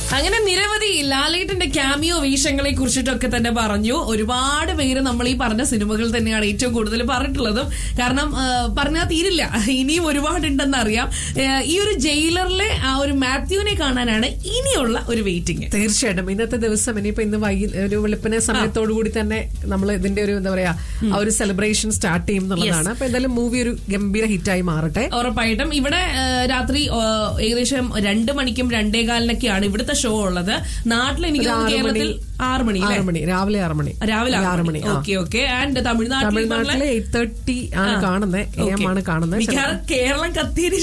അങ്ങനെ നിരവധി ലാലേട്ടന്റെ ക്യാമിയോ വേഷങ്ങളെ കുറിച്ചിട്ടൊക്കെ തന്നെ പറഞ്ഞു ഒരുപാട് പേര് നമ്മൾ ഈ പറഞ്ഞ സിനിമകൾ തന്നെയാണ് ഏറ്റവും കൂടുതൽ പറഞ്ഞിട്ടുള്ളതും കാരണം ആ, പറഞ്ഞാൽ തീരില്ല ഇനിയും ഒരുപാടുണ്ടെന്ന് അറിയാം ആ, ഈ ഒരു ജയിലറിലെ ആ ഒരു മാത്യുവിനെ കാണാനാണ് ഇനിയുള്ള ഒരു വെയിറ്റിംഗ് തീർച്ചയായിട്ടും ഇന്നത്തെ ദിവസം ഇനിയിപ്പോ ഇന്ന് വൈകി ഒരു വെളുപ്പിനെ സമയത്തോടു കൂടി തന്നെ നമ്മൾ ഇതിന്റെ ഒരു എന്താ പറയാ ആ ഒരു സെലിബ്രേഷൻ സ്റ്റാർട്ട് ചെയ്യും എന്നുള്ളതാണ് അപ്പൊ എന്തായാലും മൂവി ഒരു ഗംഭീര ഹിറ്റായി മാറട്ടെ ഉറപ്പായിട്ടും ഇവിടെ ആ, രാത്രി ആ, ഏകദേശം രണ്ട് മണിക്കും രണ്ടേകാലിനൊക്കെയാണ് ഇവിടുത്തെ ഷോ ഉള്ളത് നാട്ടിൽ എനിക്ക് ഒരു തോന്നുന്നു ആറ് മണി. കേരളത്തിൽ ആറ് മണി ആറ് മണി രാവിലെ ആറ് മണി രാവിലെ ആറ് മണി ആ. ഓക്കെ ഓക്കെ ആൻഡ് തമിഴ്നാട്ടിൽ ഈ പറഞ്ഞ- തമിഴ്നാട്ടിലെ എയ്റ്റ് തേർട്ടി ആണ് ആ. കാണുന്നത് എ എം Okay. ആണ് കാണുന്നത് മിക്കവാറും കേരളം കത്തിയതിന്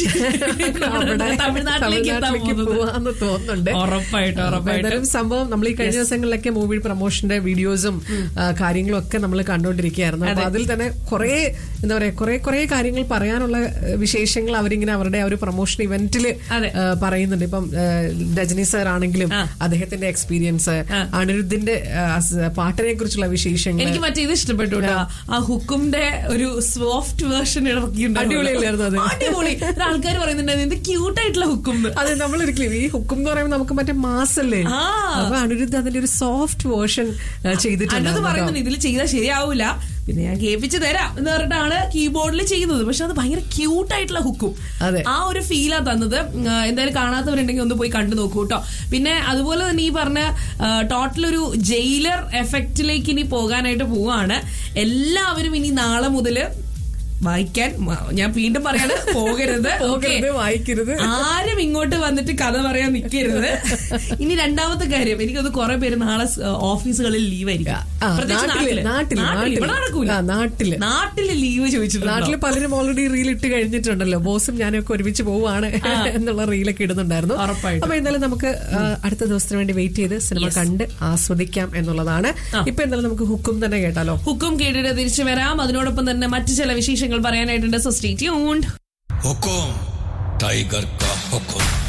അവിടെ തമിഴ്നാട്ടിലേക്ക് എത്താൻ തമിഴ്നാട്ടിലേക്ക് പോകുന്നത്. പോവാന്ന് തോന്നുന്നുണ്ട് ഉറപ്പായിട്ടും അപ്പൊ ഉറപ്പായിട്ടും എന്തായാലും സംഭവം നമ്മൾ ഈ കഴിഞ്ഞ ദിവസങ്ങളിലൊക്കെ മൂവി പ്രൊമോഷന്റെ വീഡിയോസും ആ, കാര്യങ്ങളും ഒക്കെ നമ്മൾ കണ്ടുകൊണ്ടിരിക്കുകയായിരുന്നു അപ്പൊ അതിൽ തന്നെ കുറെ എന്താ പറയാ കുറെ കുറെ കാര്യങ്ങൾ പറയാനുള്ള ആ, വിശേഷങ്ങൾ അവരിങ്ങനെ അവരുടെ ആ ഒരു പ്രൊമോഷൻ ഇവന്റിൽ അതെ. പറയുന്നുണ്ട് ഇപ്പം ആ, രജനി സാർ ആണെങ്കിലും ആ. അദ്ദേഹത്തിന്റെ എക്സ്പീരിയൻസ് ആ. അനിരുദ്ധിന്റെ പാട്ടിനെ കുറിച്ചുള്ള വിശേഷങ്ങൾ എനിക്ക് മറ്റേ ഇത് ഇഷ്ടപ്പെട്ടു കേട്ടോ ആ ഹുക്കുംന്റെ ഒരു സോഫ്റ്റ് വേർഷൻ അടിപൊളിയല്ലായിരുന്നോ അത്? അടിപൊളി ആൾക്കാർ പറയുന്നുണ്ടായിരുന്നു ഇത് ക്യൂട്ട് ആയിട്ടുള്ള ഹുക്കും അത് നമ്മൾ ഒരിക്കലും ഈ ഹുക്കും എന്ന് പറയുമ്പോൾ നമുക്ക് മറ്റേ മാസല്ലേ ആ. അപ്പൊ അനിരുദ്ധ അതിന്റെ ഒരു സോഫ്റ്റ് വേർഷൻ അന്നത് ചെയ്തിട്ടുണ്ട് പറയുന്നുണ്ട് ഇതിൽ ചെയ്താൽ ശരിയാവൂല പിന്നെ ഞാൻ കേൾപ്പിച്ച് തരാം എന്ന് പറഞ്ഞിട്ടാണ് കീബോർഡിൽ ചെയ്യുന്നത് പക്ഷെ അത് ഭയങ്കര ക്യൂട്ട് ആയിട്ടുള്ള ഹുക്കും അതെ. ആ ഒരു ഫീലാ തന്നത് ഉം, ആ, എന്തായാലും കാണാത്തവരുണ്ടെങ്കിൽ ഒന്ന് പോയി കണ്ടു നോക്കൂ കേട്ടോ പിന്നെ അതുപോലെ തന്നെ ഈ പറഞ്ഞ ടോട്ടൽ ഒരു ജയിലർ എഫക്റ്റിലേക്ക് ഇനി പോകാനായിട്ട് പോവാണ് എല്ലാവരും ഇനി നാളെ മുതല് വായിക്കാൻ മ- ഞാൻ വീണ്ടും പറയാണ് പോകരുത് പോകരുത്, Okay. വായിക്കരുത്. ആരും ഇങ്ങോട്ട് വന്നിട്ട് കഥ പറയാൻ നിൽക്കരുത് ഇനി രണ്ടാമത്തെ കാര്യം എനിക്കത് കുറെ പേര് നാളെ സ് ഓഫീസുകളിൽ ലീവ് ആയിരിക്കും ആ, പ്രത്യേകിച്ച് നാട്ടില്, നാട്ടില്, നാട്ടില്. ഇവിടെ നടക്കൂല ആ, നാട്ടില്. നാട്ടില് ലീവ് ചോദിച്ചിട്ടുണ്ട് നാട്ടില് പലരും ഓൾറെഡി റീൽ ഇട്ട് കഴിഞ്ഞിട്ടുണ്ടല്ലോ ബോസും ഞാനൊക്കെ ഒരുമിച്ച് പോവാണ് എന്നുള്ള റീലൊക്കെ ഇടുന്നുണ്ടായിരുന്നു ഉറപ്പായിട്ടും. അപ്പൊ എന്തായാലും നമുക്ക് ആ, അടുത്ത ദിവസത്തിന് വേണ്ടി വെയിറ്റ് ചെയ്ത് സിനിമ കണ്ട് ആസ്വദിക്കാം എന്നുള്ളതാണ് ഇപ്പൊ എന്തായാലും നമുക്ക് ഹുക്കും തന്നെ കേട്ടാലോ ഹുക്കും കേട്ടിട്ട് തിരിച്ചു വരാം അതിനോടൊപ്പം തന്നെ മറ്റു ചില വിശേഷങ്ങൾ പറയാനായിട്ടുണ്ട് സോ സ്റ്റേ ട്യൂൺഡ് हुकुम टाइगर का हुकुम